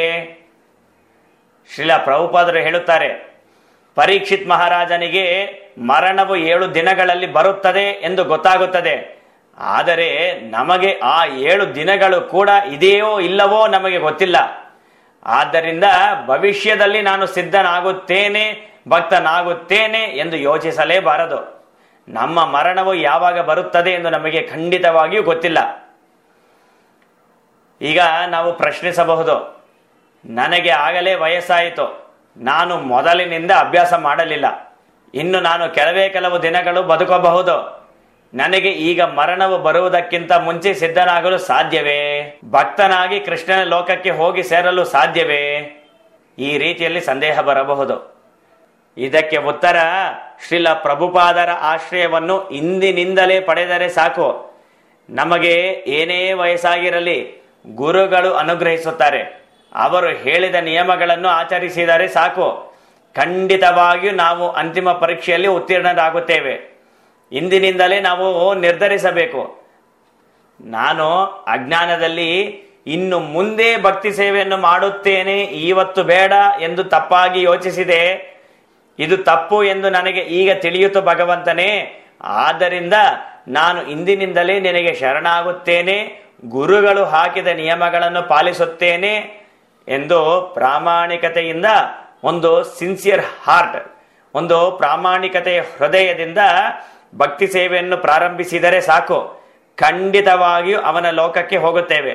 ಶ್ರೀಲ ಪ್ರಭುಪಾದರು ಹೇಳುತ್ತಾರೆ ಪರೀಕ್ಷಿತ್ ಮಹಾರಾಜನಿಗೆ ಮರಣವು ಏಳು ದಿನಗಳಲ್ಲಿ ಬರುತ್ತದೆ ಎಂದು ಗೊತ್ತಾಗುತ್ತದೆ ಆದರೆ ನಮಗೆ ಆ ಏಳು ದಿನಗಳು ಕೂಡ ಇದೆಯೋ ಇಲ್ಲವೋ ನಮಗೆ ಗೊತ್ತಿಲ್ಲ ಆದ್ದರಿಂದ ಭವಿಷ್ಯದಲ್ಲಿ ನಾನು ಸಿದ್ಧನಾಗುತ್ತೇನೆ ಭಕ್ತನಾಗುತ್ತೇನೆ ಎಂದು ಯೋಚಿಸಲೇಬಾರದು ನಮ್ಮ ಮರಣವು ಯಾವಾಗ ಬರುತ್ತದೆ ಎಂದು ನಮಗೆ ಖಂಡಿತವಾಗಿಯೂ ಗೊತ್ತಿಲ್ಲ ಈಗ ನಾವು ಪ್ರಶ್ನಿಸಬಹುದು ನನಗೆ ಆಗಲೇ ವಯಸ್ಸಾಯಿತು ನಾನು ಮೊದಲಿನಿಂದ ಅಭ್ಯಾಸ ಮಾಡಲಿಲ್ಲ ಇನ್ನು ನಾನು ಕೆಲವೇ ಕೆಲವು ದಿನಗಳು ಬದುಕಬಹುದು ನನಗೆ ಈಗ ಮರಣವು ಬರುವುದಕ್ಕಿಂತ ಮುಂಚೆ ಸಿದ್ಧನಾಗಲು ಸಾಧ್ಯವೇ ಭಕ್ತನಾಗಿ ಕೃಷ್ಣನ ಲೋಕಕ್ಕೆ ಹೋಗಿ ಸೇರಲು ಸಾಧ್ಯವೇ ಈ ರೀತಿಯಲ್ಲಿ ಸಂದೇಹ ಬರಬಹುದು ಇದಕ್ಕೆ ಉತ್ತರ ಶ್ರೀಲ ಪ್ರಭುಪಾದರ ಆಶ್ರಯವನ್ನು ಇಂದಿನಿಂದಲೇ ಪಡೆದರೆ ಸಾಕು ನಮಗೆ ಏನೇ ವಯಸ್ಸಾಗಿರಲಿ ಗುರುಗಳು ಅನುಗ್ರಹಿಸುತ್ತಾರೆ ಅವರು ಹೇಳಿದ ನಿಯಮಗಳನ್ನು ಆಚರಿಸಿದರೆ ಸಾಕು ಖಂಡಿತವಾಗಿಯೂ ನಾವು ಅಂತಿಮ ಪರೀಕ್ಷೆಯಲ್ಲಿ ಉತ್ತೀರ್ಣರಾಗುತ್ತೇವೆ ಇಂದಿನಿಂದಲೇ ನಾವು ನಿರ್ಧರಿಸಬೇಕು ನಾನು ಅಜ್ಞಾನದಲ್ಲಿ ಇನ್ನು ಮುಂದೆ ಭಕ್ತಿ ಸೇವೆಯನ್ನು ಮಾಡುತ್ತೇನೆ ಇವತ್ತು ಬೇಡ ಎಂದು ತಪ್ಪಾಗಿ ಯೋಚಿಸಿದೆ ಇದು ತಪ್ಪು ಎಂದು ನನಗೆ ಈಗ ತಿಳಿಯಿತು ಭಗವಂತನೇ ಆದ್ದರಿಂದ ನಾನು ಇಂದಿನಿಂದಲೇ ನಿನಗೆ ಶರಣಾಗುತ್ತೇನೆ ಗುರುಗಳು ಹಾಕಿದ ನಿಯಮಗಳನ್ನು ಪಾಲಿಸುತ್ತೇನೆ ಎಂದು ಪ್ರಾಮಾಣಿಕತೆಯಿಂದ ಒಂದು ಸಿನ್ಸಿಯರ್ ಹಾರ್ಟ್ ಒಂದು ಪ್ರಾಮಾಣಿಕತೆಯ ಹೃದಯದಿಂದ ಭಕ್ತಿ ಸೇವೆಯನ್ನು ಪ್ರಾರಂಭಿಸಿದರೆ ಸಾಕು ಖಂಡಿತವಾಗಿಯೂ ಅವನ ಲೋಕಕ್ಕೆ ಹೋಗುತ್ತೇವೆ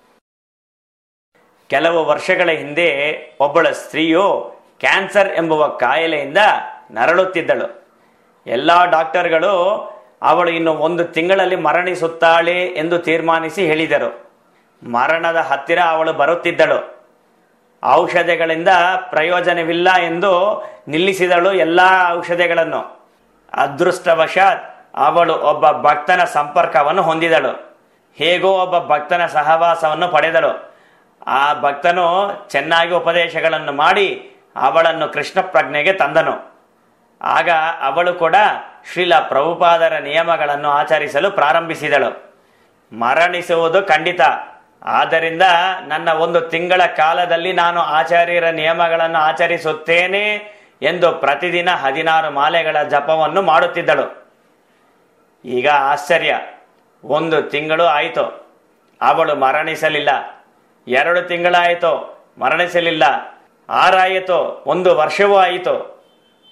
ಕೆಲವು ವರ್ಷಗಳ ಹಿಂದೆ ಒಬ್ಬಳ ಸ್ತ್ರೀಯು ಕ್ಯಾನ್ಸರ್ ಎಂಬುವ ಕಾಯಿಲೆಯಿಂದ ನರಳುತ್ತಿದ್ದಳು ಎಲ್ಲ ಡಾಕ್ಟರ್ಗಳು ಅವಳು ಇನ್ನು ಒಂದು ತಿಂಗಳಲ್ಲಿ ಮರಣಿಸುತ್ತಾಳೆ ಎಂದು ತೀರ್ಮಾನಿಸಿ ಹೇಳಿದರು ಮರಣದ ಹತ್ತಿರ ಅವಳು ಬರುತ್ತಿದ್ದಳು ಔಷಧಿಗಳಿಂದ ಪ್ರಯೋಜನವಿಲ್ಲ ಎಂದು ನಿಲ್ಲಿಸಿದಳು ಎಲ್ಲ ಔಷಧಿಗಳನ್ನು ಅದೃಷ್ಟವಶಾತ್ ಅವಳು ಒಬ್ಬ ಭಕ್ತನ ಸಂಪರ್ಕವನ್ನು ಹೊಂದಿದಳು ಹೇಗೋ ಒಬ್ಬ ಭಕ್ತನ ಸಹವಾಸವನ್ನು ಪಡೆದಳು ಆ ಭಕ್ತನು ಚೆನ್ನಾಗಿ ಉಪದೇಶಗಳನ್ನು ಮಾಡಿ ಅವಳನ್ನು ಕೃಷ್ಣ ಪ್ರಜ್ಞೆಗೆ ತಂದನು ಆಗ ಅವಳು ಕೂಡ ಶ್ರೀಲ ಪ್ರಭುಪಾದರ ನಿಯಮಗಳನ್ನು ಆಚರಿಸಲು ಪ್ರಾರಂಭಿಸಿದಳು ಮರಣಿಸುವುದು ಖಂಡಿತ ಆದ್ದರಿಂದ ನನ್ನ ಒಂದು ತಿಂಗಳ ಕಾಲದಲ್ಲಿ ನಾನು ಆಚಾರ್ಯರ ನಿಯಮಗಳನ್ನು ಆಚರಿಸುತ್ತೇನೆ ಎಂದು ಪ್ರತಿದಿನ ಹದಿನಾರು ಮಾಲೆಗಳ ಜಪವನ್ನು ಮಾಡುತ್ತಿದ್ದಳು ಈಗ ಆಶ್ಚರ್ಯ ಒಂದು ತಿಂಗಳು ಆಯಿತು ಅವಳು ಮರಣಿಸಲಿಲ್ಲ ಎರಡು ತಿಂಗಳಾಯಿತು ಮರಣಿಸಲಿಲ್ಲ ಆರಾಯಿತು ಒಂದು ವರ್ಷವೂ ಆಯಿತು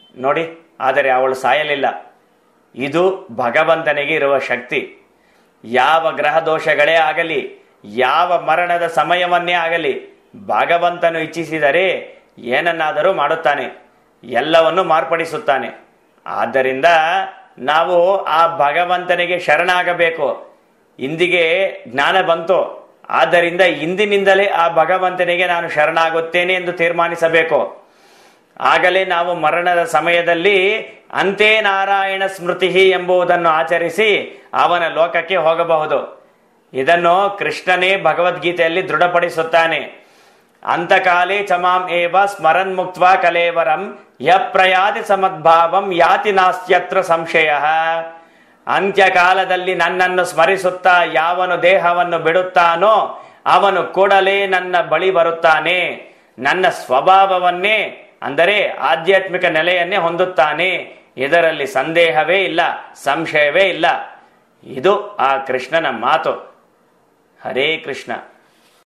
ನೋಡಿ ಆದರೆ ಅವಳು ಸಾಯಲಿಲ್ಲ ಇದು ಭಗವಂತನಿಗೆ ಇರುವ ಶಕ್ತಿ ಯಾವ ಗ್ರಹ ದೋಷಗಳೇ ಆಗಲಿ ಯಾವ ಮರಣದ ಸಮಯವನ್ನೇ ಆಗಲಿ ಭಗವಂತನು ಇಚ್ಛಿಸಿದರೆ ಏನನ್ನಾದರೂ ಮಾಡುತ್ತಾನೆ ಎಲ್ಲವನ್ನು ಮಾರ್ಪಡಿಸುತ್ತಾನೆ ಆದ್ದರಿಂದ ನಾವು ಆ ಭಗವಂತನಿಗೆ ಶರಣಾಗಬೇಕು ಇಂದಿಗೆ ಜ್ಞಾನ ಬಂತು ಆದ್ದರಿಂದ ಇಂದಿನಿಂದಲೇ ಆ ಭಗವಂತನಿಗೆ ನಾನು ಶರಣಾಗುತ್ತೇನೆ ಎಂದು ತೀರ್ಮಾನಿಸಬೇಕು ಆಗಲೇ ನಾವು ಮರಣದ ಸಮಯದಲ್ಲಿ ಅಂತೆ ನಾರಾಯಣ ಸ್ಮೃತಿ ಎಂಬುದನ್ನು ಆಚರಿಸಿ ಅವನ ಲೋಕಕ್ಕೆ ಹೋಗಬಹುದು ಇದನ್ನು ಕೃಷ್ಣನೇ ಭಗವದ್ಗೀತೆಯಲ್ಲಿ ದೃಢಪಡಿಸುತ್ತಾನೆ ಅಂತಕಾಲೇ ಚಮಾಂ ಏವ ಸ್ಮರನ್ ಮುಕ್ತ ಕಲೇವರಂ ಯ ಪ್ರಯಾತಿ ಸಮದ್ಭಾವಂ ಯಾತಿ ನಾಸ್ತ್ಯತ್ರ ಸಂಶಯ ಅಂತ್ಯಕಾಲದಲ್ಲಿ ನನ್ನನ್ನು ಸ್ಮರಿಸುತ್ತಾ ಯಾವನು ದೇಹವನ್ನು ಬಿಡುತ್ತಾನೋ ಅವನು ಕೂಡಲೇ ನನ್ನ ಬಳಿ ಬರುತ್ತಾನೆ ನನ್ನ ಸ್ವಭಾವವನ್ನೇ ಅಂದರೆ ಆಧ್ಯಾತ್ಮಿಕ ನೆಲೆಯನ್ನೇ ಹೊಂದುತ್ತಾನೆ ಇದರಲ್ಲಿ ಸಂದೇಹವೇ ಇಲ್ಲ ಸಂಶಯವೇ ಇಲ್ಲ ಇದು ಆ ಕೃಷ್ಣನ ಮಾತು ಹರೇ ಕೃಷ್ಣ